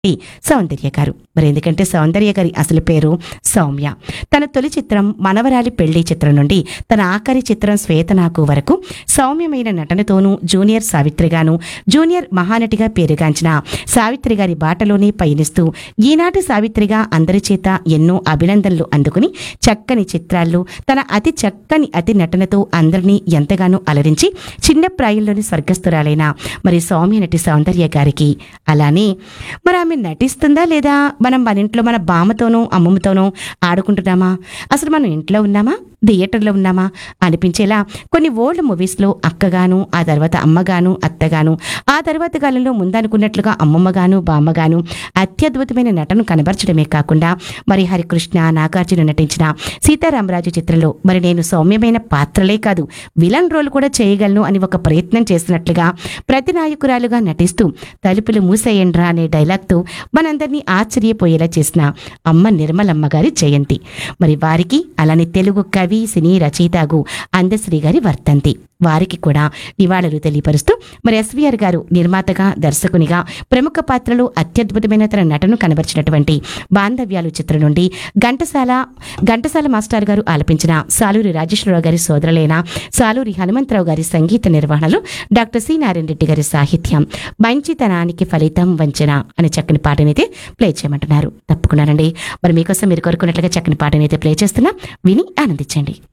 సౌందర్య గారు మరి ఎందుకంటే సౌందర్య గారి అసలు పేరు సౌమ్య తన తొలి చిత్రం మనవరాలి పెళ్లి చిత్రం నుండి తన ఆఖరి చిత్రం శ్వేతనాకు వరకు సౌమ్యమైన నటనతోనూ జూనియర్ సావిత్రిగాను జూనియర్ మహానటిగా పేరుగాంచిన సావిత్రి గారి బాటలోనే పయనిస్తూ ఈనాటి సావిత్రిగా అందరి చేత ఎన్నో అభినందనలు అందుకుని చక్కని చిత్రాల్లో తన అతి చక్కని అతి నటనతో అందరినీ ఎంతగానో అలరించి చిన్న ప్రాయంలోని స్వర్గస్థురాలైన మరి సౌమ్య నటి సౌందర్య గారికి అలానే మరి ఆమె నటిస్తుందా లేదా మనం మన ఇంట్లో మన బామ్మతోనూ అమ్మమ్మతోనూ ఆడుకుంటున్నామా అసలు మనం ఇంట్లో ఉన్నామా థియేటర్లో ఉన్నామా అనిపించేలా కొన్ని ఓల్డ్ మూవీస్లో అక్కగాను ఆ తర్వాత అమ్మగాను అత్తగాను ఆ తర్వాత కాలంలో ముందనుకున్నట్లుగా అమ్మమ్మగాను బామ్మగాను అత్యద్భుతమైన నటన కనబరచడమే కాకుండా మరి హరికృష్ణ నాగార్జున నటించిన సీతారామరాజు చిత్రంలో మరి నేను సౌమ్యమైన పాత్రలే కాదు విలన్ రోల్ కూడా చేయగలను అని ఒక ప్రయత్నం చేసినట్లుగా ప్రతి నాయకురాలుగా నటిస్తూ తలుపులు మూసేయండ్రా అనే డైలాగ్తో మనందరినీ ఆశ్చర్యపోయేలా చేసిన అమ్మ నిర్మలమ్మ గారి జయంతి మరి వారికి అలానే తెలుగు కవి సినీ రచయితగు అందశ్రీ గారి వర్తంతి వారికి కూడా నివాళులు తెలియపరుస్తూ మరి ఎస్వీఆర్ గారు నిర్మాతగా దర్శకునిగా ప్రముఖ పాత్రలు అత్యద్భుతమైన తన నటను కనబరిచినటువంటి బాంధవ్యాలు చిత్రం నుండి ఘంటసాల ఘంటసాల మాస్టర్ గారు ఆలపించిన సాలూరి రాజేశ్వరరావు గారి సోదరులైన సాలూరి హనుమంతరావు గారి సంగీత నిర్వహణలో డాక్టర్ సి నారాయణ రెడ్డి గారి సాహిత్యం మంచితనానికి ఫలితం వంచన అనే చక్కని పాటనైతే ప్లే చేయమంటున్నారు తప్పకుండానండి మరి మీకోసం మీరు కోరుకున్నట్లుగా చక్కని పాటనైతే ప్లే చేస్తున్నా విని ఆనందించండి